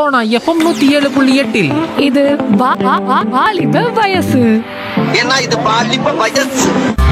Sona FM நூத்தி ஏழு புள்ளி எட்டில் இது வா- வா- வா- வாலிப வயசு ஏன்னா இது பாலிப்ப வயசு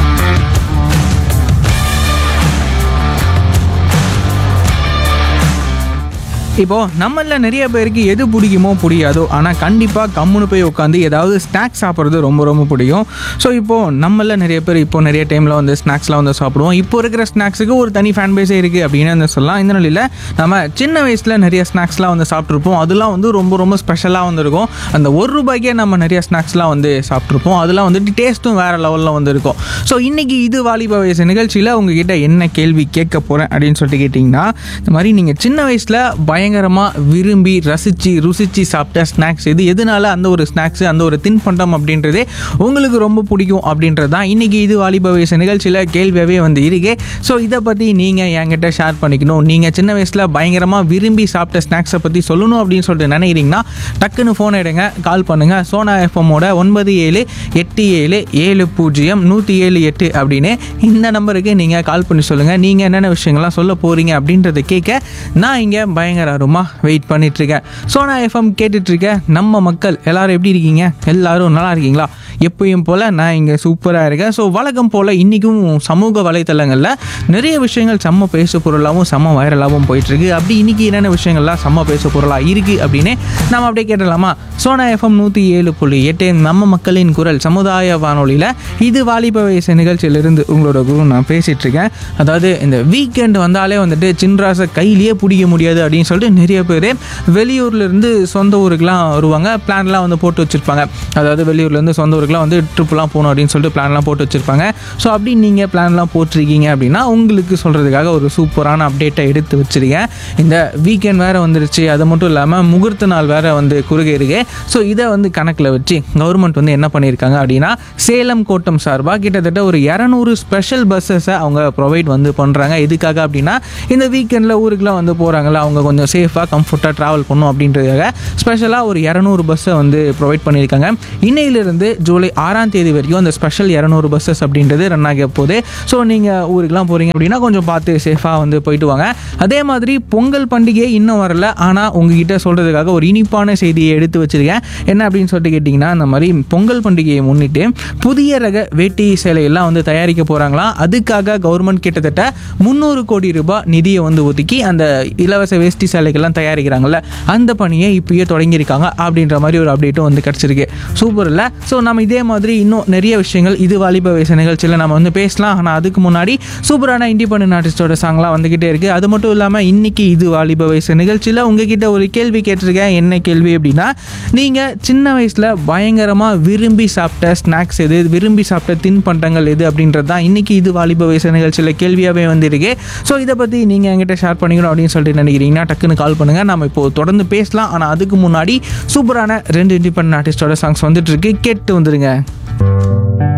இப்போ நம்மள நிறைய பேருக்கு எது பிடிக்குமோ பிடிக்காதோ ஆனால் கண்டிப்பாக கம்முன்னு போய் உட்காந்து ஏதாவது ஸ்நாக்ஸ் சாப்பிட்றது ரொம்ப ரொம்ப பிடிக்கும் ஸோ இப்போ நம்மள நிறைய பேர் இப்போ நிறைய டைமில் வந்து ஸ்நாக்ஸ்லாம் வந்து சாப்பிடுவோம் இப்போ இருக்கிற ஸ்நாக்ஸுக்கு ஒரு தனி ஃபேன் பேஸே இருக்குது அப்படின்னு வந்து சொல்லலாம் இந்த நிலையில் நம்ம சின்ன வயசில் நிறைய ஸ்நாக்ஸ்லாம் வந்து சாப்பிட்ருப்போம் அதெல்லாம் வந்து ரொம்ப ரொம்ப ஸ்பெஷலாக வந்திருக்கும் அந்த ஒரு ரூபாய்க்கே நம்ம நிறைய ஸ்நாக்ஸ்லாம் வந்து சாப்பிட்ருப்போம் அதெல்லாம் வந்துட்டு டேஸ்ட்டும் வேறு லெவலில் வந்து இருக்கும் ஸோ இன்றைக்கி இது வாலிப வயசு நிகழ்ச்சியில் உங்ககிட்ட என்ன கேள்வி கேட்க போகிறேன் அப்படின்னு சொல்லிட்டு கேட்டிங்கன்னா இந்த மாதிரி நீங்கள் சின்ன வயசில் பயங்கரமாக விரும்பி ரசித்து ருசித்து சாப்பிட்ட ஸ்நாக்ஸ் எது எதனால அந்த ஒரு ஸ்நாக்ஸ் அந்த ஒரு தின்பண்டம் அப்படின்றதே உங்களுக்கு ரொம்ப பிடிக்கும் அப்படின்றது தான் இன்றைக்கி இது வாலிப வயசு நிகழ்ச்சியில் கேள்வியாகவே வந்து இருக்கு ஸோ இதை பற்றி நீங்கள் என்கிட்ட ஷேர் பண்ணிக்கணும் நீங்கள் சின்ன வயசில் பயங்கரமாக விரும்பி சாப்பிட்ட ஸ்நாக்ஸை பற்றி சொல்லணும் அப்படின்னு சொல்லிட்டு நினைக்கிறீங்கன்னா டக்குன்னு ஃபோன் எடுங்க கால் பண்ணுங்கள் சோனா எஃப்எம்மோட ஒன்பது ஏழு எட்டு ஏழு ஏழு பூஜ்ஜியம் நூற்றி ஏழு எட்டு அப்படின்னு இந்த நம்பருக்கு நீங்கள் கால் பண்ணி சொல்லுங்கள் நீங்கள் என்னென்ன விஷயங்கள்லாம் சொல்ல போகிறீங்க அப்படின்றத கேட்க நான் இங்கே பயங்கர ஆர்வமாக வெயிட் பண்ணிகிட்ருக்கேன் சோனா எஃப்எம் கேட்டுட்ருக்க நம்ம மக்கள் எல்லாரும் எப்படி இருக்கீங்க எல்லாரும் நல்லா இருக்கீங்களா எப்பயும் போல் நான் இங்கே சூப்பராக இருக்கேன் ஸோ வழக்கம் போல் இன்றைக்கும் சமூக வலைத்தளங்களில் நிறைய விஷயங்கள் செம்ம பேசு பொருளாகவும் செம்ம வைரலாகவும் போயிட்டுருக்கு அப்படி இன்றைக்கி என்னென்ன விஷயங்கள்லாம் செம்ம பேசு பொருளாக இருக்குது அப்படின்னு நம்ம அப்படியே கேட்டலாமா சோனா எஃப்எம் நூற்றி ஏழு புள்ளி எட்டு நம்ம மக்களின் குரல் சமுதாய வானொலியில் இது வாலிப வயசு நிகழ்ச்சியிலிருந்து உங்களோட குரு நான் பேசிகிட்டு இருக்கேன் அதாவது இந்த வீக்கெண்ட் வந்தாலே வந்துட்டு சின்ராசை கையிலேயே பிடிக்க முடியாது அப்படின்னு சொல்லிட்டு நிறைய பேர் வெளியூர்லேருந்து சொந்த ஊருக்குலாம் வருவாங்க பிளான்லாம் வந்து போட்டு வச்சுருப்பாங்க அதாவது வெளியூர்லேருந்து சொந்த ஊருக்குலாம் வந்து ட்ரிப்லாம் போகணும் அப்படின்னு சொல்லிட்டு பிளான்லாம் போட்டு வச்சுருப்பாங்க ஸோ அப்படி நீங்கள் பிளான்லாம் போட்டிருக்கீங்க அப்படின்னா உங்களுக்கு சொல்கிறதுக்காக ஒரு சூப்பரான அப்டேட்டை எடுத்து வச்சுருக்கேன் இந்த வீக்கெண்ட் வேறு வந்துருச்சு அது மட்டும் இல்லாமல் முகூர்த்த நாள் வேறு வந்து குறுகே இருக்கு ஸோ இதை வந்து கணக்கில் வச்சு கவர்மெண்ட் வந்து என்ன பண்ணியிருக்காங்க அப்படின்னா சேலம் கோட்டம் சார்பாக கிட்டத்தட்ட ஒரு இரநூறு ஸ்பெஷல் பஸ்ஸஸை அவங்க ப்ரொவைட் வந்து பண்ணுறாங்க எதுக்காக அப்படின்னா இந்த வீக்கெண்டில் ஊருக்குலாம் வந்து போகிறாங்களா அவங்க கொஞ்சம் சேஃபாக கம்ஃபர்ட்டாக ட்ராவல் பண்ணும் அப்படின்றதுக்காக ஸ்பெஷலாக ஒரு இரநூறு பஸ்ஸை வந்து ப்ரொவைட் பண்ணியிருக்காங்க இன்னையிலிருந்து ஜூலை ஆறாம் தேதி வரைக்கும் அந்த ஸ்பெஷல் இரநூறு பஸ்ஸஸ் அப்படின்றது ரன் ஆக போகுது ஸோ நீங்கள் ஊருக்குலாம் போகிறீங்க அப்படின்னா கொஞ்சம் பார்த்து சேஃபாக வந்து போயிட்டு வாங்க அதே மாதிரி பொங்கல் பண்டிகை இன்னும் வரல ஆனால் உங்ககிட்ட சொல்கிறதுக்காக ஒரு இனிப்பான செய்தியை எடுத்து வச்சிருக்கேன் என்ன அப்படின்னு சொல்லிட்டு கேட்டிங்கன்னா இந்த மாதிரி பொங்கல் பண்டிகையை முன்னிட்டு புதிய ரக வேட்டி சேலையெல்லாம் வந்து தயாரிக்க போகிறாங்களாம் அதுக்காக கவர்மெண்ட் கிட்டத்தட்ட முந்நூறு கோடி ரூபாய் நிதியை வந்து ஒதுக்கி அந்த இலவச வேஷ்டி சேலைகள்லாம் தயாரிக்கிறாங்கல்ல அந்த பணியை இப்பயே தொடங்கியிருக்காங்க அப்படின்ற மாதிரி ஒரு அப்டேட்டும் வந்து கிடச்சிருக்கு சூப்பர் இல்லை ஸோ நம்ம இதே மாதிரி இன்னும் நிறைய விஷயங்கள் இது வாலிப வயசு நிகழ்ச்சியில் நம்ம வந்து பேசலாம் ஆனால் அதுக்கு முன்னாடி சூப்பரான இண்டிபெண்டன்ட் ஆர்டிஸ்டோட சாங்லாம் வந்துக்கிட்டே இருக்குது அது மட்டும் இல்லாமல் இன்னைக்கு இது வாலிப வயசு நிகழ்ச்சியில் உங்ககிட்ட ஒரு கேள்வி கேட்டிருக்கேன் என்ன கேள்வி அப்படின்னா நீங்கள் சின்ன வயசில் பயங்கரமாக விரும்பி சாப்பிட்ட ஸ்நாக்ஸ் எது விரும்பி சாப்பிட்ட தின்பண்டங்கள் எது அப்படின்றது தான் இன்னைக்கு இது வாலிப வயசு நிகழ்ச்சியில் கேள்வியாகவே வந்திருக்கு ஸோ இதை பற்றி நீங்கள் என்கிட்ட ஷேர் பண்ணிக்கணும் அப்படின்னு சொல்லிட்டு நினைக்கிறீங்கன்னா டக்குன்னு கால் பண்ணுங்கள் நம்ம இப்போ தொடர்ந்து பேசலாம் ஆனால் அதுக்கு முன்னாடி சூப்பரான ரெண்டு இண்டிபெண்டன்ட் ஆர்டிஸ்டோட சாங்ஸ் வந்துட்டு இருக்கு கேட்டு வந்துருங்க